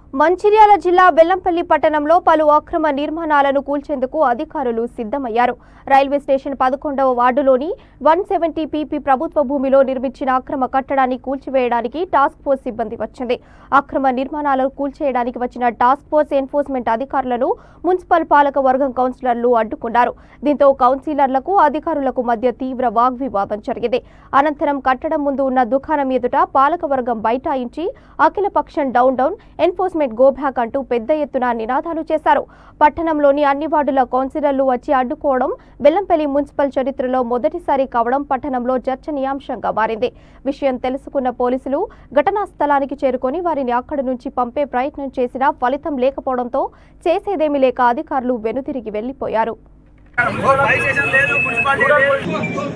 మంచిర్యాల జిల్లా బెల్లంపల్లి పట్టణంలో పలు అక్రమ నిర్మాణాలను కూల్చేందుకు అధికారులు సిద్ధమయ్యారు రైల్వే స్టేషన్ పదకొండవ వార్డులోని వన్ సెవెంటీ పీపీ ప్రభుత్వ భూమిలో నిర్మించిన అక్రమ కట్టడాన్ని కూల్చివేయడానికి టాస్క్ ఫోర్స్ సిబ్బంది వచ్చింది అక్రమ నిర్మాణాలను కూల్చేయడానికి వచ్చిన టాస్క్ ఫోర్స్ ఎన్ఫోర్స్మెంట్ అధికారులను మున్సిపల్ పాలక వర్గం కౌన్సిలర్లు అడ్డుకున్నారు దీంతో కౌన్సిలర్లకు అధికారులకు మధ్య తీవ్ర వాగ్వివాదం జరిగింది అనంతరం కట్టడం ముందు ఉన్న దుకాణం ఎదుట పాలక వర్గం బైఠాయించి అఖిలపక్షం down down enforcement go back అంటూ పెద్ద ఎత్తున నినాదాలు చేశారు పట్టణంలోని అన్ని వార్డుల కౌన్సిలర్లు వచ్చి అడ్డుకోవడం బెల్లంపల్లి మున్సిపల్ చరిత్రలో మొదటిసారి కావడం పట్టణంలో చర్చనీయాంశంగా మారింది విషయం తెలుసుకున్న పోలీసులు ఘటనా స్థలానికి చేరుకొని వారిని అక్కడి నుంచి పంపే ప్రయత్నం చేసినా ఫలితం లేకపోవడంతో చేసేదేమీ లేక అధికారులు వెనుతిరిగి వెళ్లిపోయారు ఫైర్ స్టేషన్ లేదు మున్సిపాలిటీ లేదు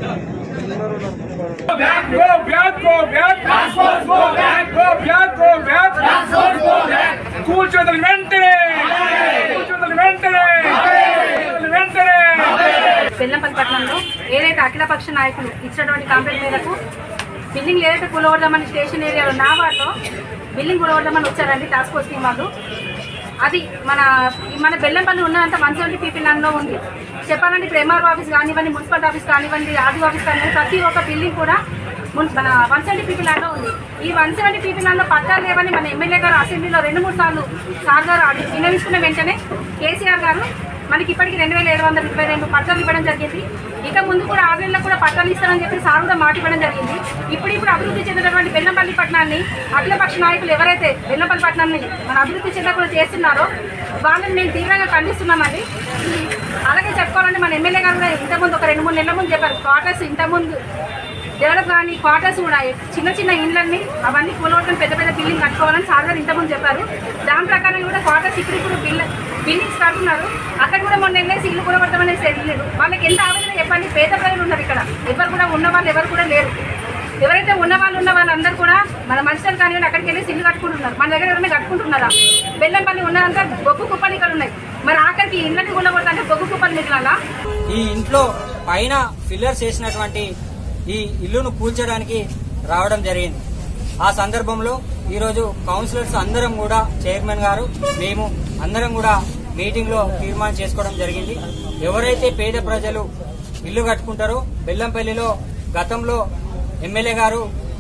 back, go back, go back. Transport, go back. Go back, go back. Transport, go back. కూల్చోదలు వెంటనే కూల్చోదలు వెంటనే కూల్చోదలు వెంటనే బెల్లంపల్లి పట్టణంలో ఏదైతే అఖిలపక్ష నాయకులు ఇచ్చినటువంటి కంప్లైంట్ మేరకు బిల్డింగ్ ఏదైతే కూలగొడదామని స్టేషన్ ఏరియాలో నా వార్డులో బిల్డింగ్ కూలగొడదామని వచ్చారండి టాస్క్ ఫోర్స్ టీం వాళ్ళు అది మన మన బెల్లంపల్లి ఉన్నదంతా వన్ సెవెంటీ పీపీ ల్యాండ్లో ఉంది చెప్పాలంటే ఇప్పుడు ఎంఆర్ఓ ఆఫీస్ కానివ్వండి మున్సిపల్ ఆఫీస్ కానివ్వండి ఆర్డీ ఆఫీస్ కానివ్వండి ప్రతి ఒక్క బిల్డింగ్ కూడా మున్- మన వన్ సెవెంటీ పీపీ ల్యాండ్లో ఉంది ఈ వన్ సెవెంటీ పీపీ ల్యాండ్లో పట్టాలు లేవని మన ఎమ్మెల్యే గారు అసెంబ్లీలో రెండు మూడు సార్లు సార్ గారు అడిగి విన్నవించుకున్న వెంటనే కేసీఆర్ గారు మనకి ఇప్పటికి రెండు వేల ఏడు వందల ఇరవై రెండు పట్టాలు ఇవ్వడం జరిగింది ఇక ముందు కూడా ఆరు నెలలకు కూడా పట్టాలు ఇస్తారని చెప్పి సార్ కూడా మాట ఇవ్వడం జరిగింది ఇప్పుడు ఇప్పుడు అభివృద్ధి చెందినటువంటి బెల్లంపల్లి పట్టణాన్ని అఖిలపక్ష నాయకులు ఎవరైతే బెల్లంపల్లి పట్టణాన్ని మన అభివృద్ధి చెందకుండా చేస్తున్నారో వాళ్ళని మేము తీవ్రంగా ఖండిస్తున్నామండి అలాగే చెప్పుకోవాలంటే మన ఎమ్మెల్యే గారు కూడా ఇంతకుముందు ఒక రెండు మూడు నెలల ముందు చెప్పారు క్వార్టర్స్ ఇంతకుముందు డెవలప్ కానీ క్వార్టర్స్ కూడా చిన్న చిన్న ఇండ్లన్నీ అవన్నీ కూలగొట్టడం పెద్ద పెద్ద బిల్డింగ్ కట్టుకోవాలని సార్ గారు ఇంతకుముందు చెప్పారు దాని ప్రకారం కూడా క్వార్టర్స్ ఇప్పుడు ఇప్పుడు బిల్ బిల్డింగ్స్ కడుతున్నారు అక్కడ కూడా మొన్న వెళ్ళేసి ఇల్లు కూలగొట్టమనేసి తెలియలేదు వాళ్ళకి ఎంత ఆవేదన చెప్పండి పేద ప్రజలు ఉన్నారు ఇక్కడ ఎవరు కూడా ఉన్న వాళ్ళు ఎవరు కూడా లేరు ఎవరైతే ఉన్న వాళ్ళు ఉన్న వాళ్ళందరూ కూడా మన మనుషులు కానివ్వండి అక్కడికి వెళ్ళేసి ఇల్లు కట్టుకుంటున్నారు మన దగ్గర ఎవరైనా కట్టుకుంటున్నారా బెల్లంపల్లి ఉన్నదంతా బొగ్గు కుప్పలు ఇక్కడ ఉన్నాయి మరి ఆఖరికి ఇళ్ళని కూలగొడతా అంటే బొగ్గు కుప్పలు మిగిలాలా ఈ ఇంట్లో పైన ఫిల్లర్స్ చేసినటువంటి ఈ ఇల్లును కూల్చడానికి రావడం జరిగింది ఆ సందర్భంలో ఈరోజు కౌన్సిలర్స్ అందరం కూడా చైర్మన్ గారు మేము అందరం కూడా మీటింగ్ లో తీర్మానం చేసుకోవడం జరిగింది ఎవరైతే పేద ప్రజలు ఇల్లు కట్టుకుంటారో బెల్లంపల్లిలో గతంలో ఎమ్మెల్యే గారు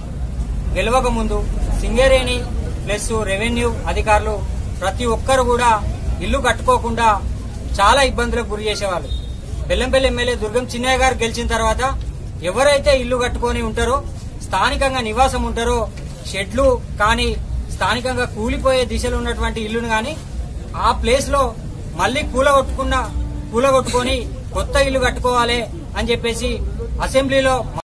గెలవక ముందు సింగరేణి ప్లస్ రెవెన్యూ అధికారులు ప్రతి ఒక్కరు కూడా ఇల్లు కట్టుకోకుండా చాలా ఇబ్బందులకు గురి చేసేవాళ్ళు బెల్లంపల్లి ఎమ్మెల్యే దుర్గం చిన్నయ్య గారు గెలిచిన తర్వాత ఎవరైతే ఇల్లు కట్టుకొని ఉంటారో స్థానికంగా నివాసం ఉంటారో షెడ్లు కానీ స్థానికంగా కూలిపోయే దిశలో ఉన్నటువంటి ఇల్లును కానీ ఆ ప్లేస్ లో మళ్ళీ కూలగొట్టుకున్న కూలగొట్టుకొని కొత్త ఇల్లు కట్టుకోవాలి అని చెప్పేసి అసెంబ్లీలో